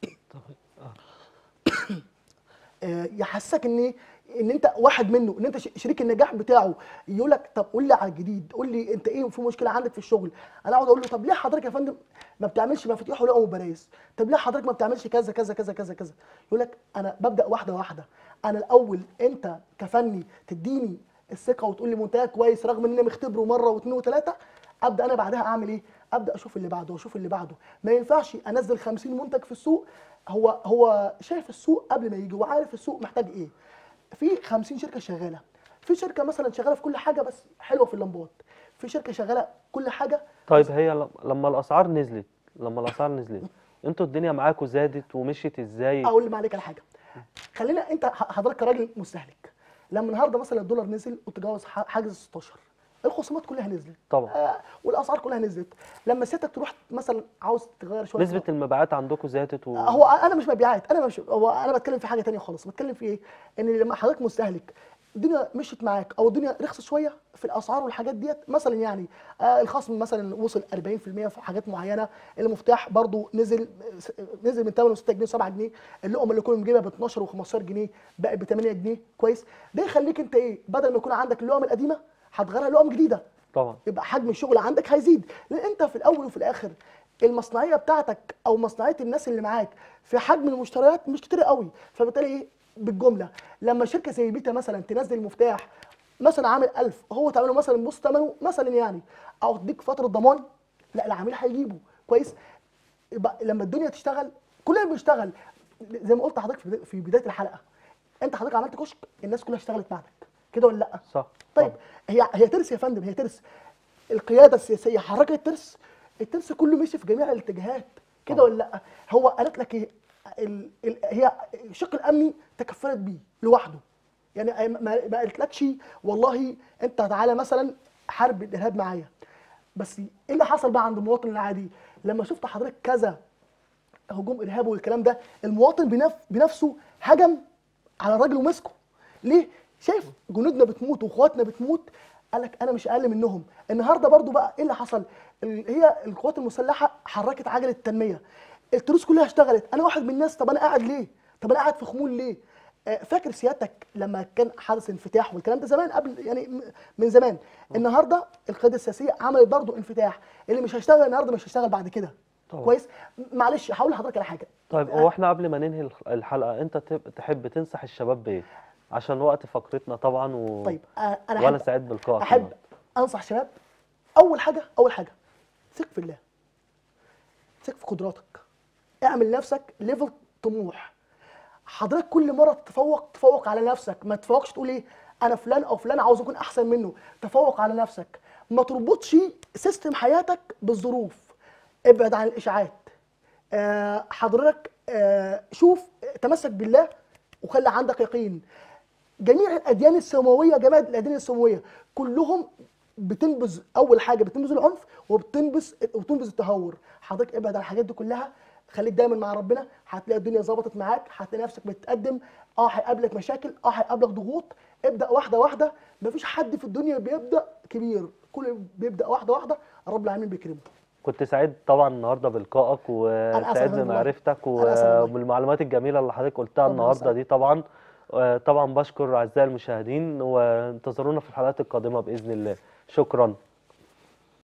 آه، يحسسك ان ان انت واحد منه ان انت ش- شريك النجاح بتاعه يقول لك طب قول لي على الجديد قول لي انت ايه في مشكله عندك في الشغل انا اقعد اقول له طب ليه حضرتك يا فندم ما بتعملش مفاتيح ولقم وبرايز طب ليه حضرتك ما بتعملش كذا كذا كذا كذا كذا يقول لك انا ببدا واحده واحده انا الاول انت كفني تديني الثقه وتقول لي منتهى كويس رغم ان انا مختبره مره واثنين وثلاثه ابدا انا بعدها اعمل ايه ابدا اشوف اللي بعده واشوف اللي بعده ما ينفعش انزل 50 منتج في السوق هو هو شايف السوق قبل ما يجي وعارف السوق محتاج ايه في 50 شركه شغاله في شركه مثلا شغاله في كل حاجه بس حلوه في اللمبات في شركه شغاله كل حاجه طيب هي ل- لما الاسعار نزلت لما الاسعار نزلت انتوا الدنيا معاكوا زادت ومشيت ازاي اقول ما عليك على حاجه خلينا انت ح- حضرتك كراجل مستهلك لما النهارده مثلا الدولار نزل وتجاوز ح- حاجز 16 الخصومات كلها نزلت طبعا. آه والاسعار كلها نزلت لما سيادتك تروح مثلا عاوز تغير شويه نسبه المبيعات عندكم زادت و... هو انا مش مبيعات انا مش هو انا بتكلم في حاجه تانية خالص بتكلم في ايه ان لما حضرتك مستهلك الدنيا مشيت معاك او الدنيا رخصت شويه في الاسعار والحاجات ديت مثلا يعني آه الخصم مثلا وصل 40% في حاجات معينه المفتاح برضو نزل نزل من 8 و6 جنيه و7 جنيه اللقمه اللي كنا بنجيبها ب 12 و15 جنيه بقت ب 8 جنيه كويس ده يخليك انت ايه بدل ما يكون عندك اللقم القديمه هتغيرها لقم جديده طبعا يبقى حجم الشغل عندك هيزيد لان انت في الاول وفي الاخر المصنعيه بتاعتك او مصنعيه الناس اللي معاك في حجم المشتريات مش كتير قوي فبالتالي ايه بالجمله لما شركه زي بيتا مثلا تنزل مفتاح مثلا عامل 1000 هو تعمله مثلا بص ثمنه مثلا يعني او تديك فتره ضمان لا العميل هيجيبه كويس يبقى لما الدنيا تشتغل كلنا بنشتغل زي ما قلت لحضرتك في بدا- في بدايه الحلقه انت حضرتك عملت كشك الناس كلها اشتغلت بعدك كده ولا لا صح طيب طبعا. هي هي ترس يا فندم هي ترس القياده السياسيه حركت الترس الترس كله مشي في جميع الاتجاهات كده طبعا. ولا لا هو قالت لك ايه ال... ال... هي الشق الامني تكفلت بيه لوحده يعني ما ما قالتلكش والله انت تعالى مثلا حارب الارهاب معايا بس ايه اللي حصل بقى عند المواطن العادي لما شفت حضرتك كذا هجوم ارهابي والكلام ده المواطن بنف... بنفسه هجم على الراجل ومسكه ليه شايف جنودنا بتموت واخواتنا بتموت قال لك انا مش اقل منهم النهارده برضو بقى ايه اللي حصل ال- هي القوات المسلحه حركت عجله التنميه التروس كلها اشتغلت انا واحد من الناس طب انا قاعد ليه طب انا قاعد في خمول ليه آه، فاكر سيادتك لما كان حدث انفتاح والكلام ده زمان قبل يعني م- من زمان النهارده القياده السياسيه عملت برضو انفتاح اللي مش هيشتغل النهارده مش هيشتغل بعد كده طبعا. كويس معلش هقول لحضرتك على حاجه طيب هو احنا قبل ما ننهي الح- الحلقة انت تب- تحب تنصح الشباب بايه؟ عشان وقت فقرتنا طبعا و... طيب آه، انا وانا أحب- سعيد بلقائك احب النهاردة. انصح شباب اول حاجه اول حاجه ثق في الله ثق في قدراتك اعمل لنفسك ليفل طموح حضرتك كل مره تتفوق تفوق على نفسك ما تفوقش تقول ايه انا فلان او فلان عاوز اكون احسن منه تفوق على نفسك ما تربطش سيستم حياتك بالظروف ابعد عن الاشاعات آه، حضرتك آه، شوف تمسك بالله وخلي عندك يقين جميع الاديان السماويه جميع الاديان السماويه كلهم بتنبذ اول حاجه بتنبذ العنف وبتنبذ وبتنبذ التهور حضرتك ابعد عن الحاجات دي كلها خليك دايما مع ربنا هتلاقي الدنيا ظبطت معاك هتلاقي نفسك بتتقدم اه هيقابلك مشاكل اه هيقابلك ضغوط ابدا واحده واحده مفيش حد في الدنيا بيبدا كبير كل بيبدا واحده واحده رب العالمين بيكرمه كنت سعيد طبعا النهارده بلقائك أسعد وسعيد والله. بمعرفتك أنا أسعد والله. وبالمعلومات الجميله اللي حضرتك قلتها ربنا النهارده يسعدك. دي طبعا آه، طبعا بشكر اعزائي المشاهدين وانتظرونا في الحلقات القادمه باذن الله شكرا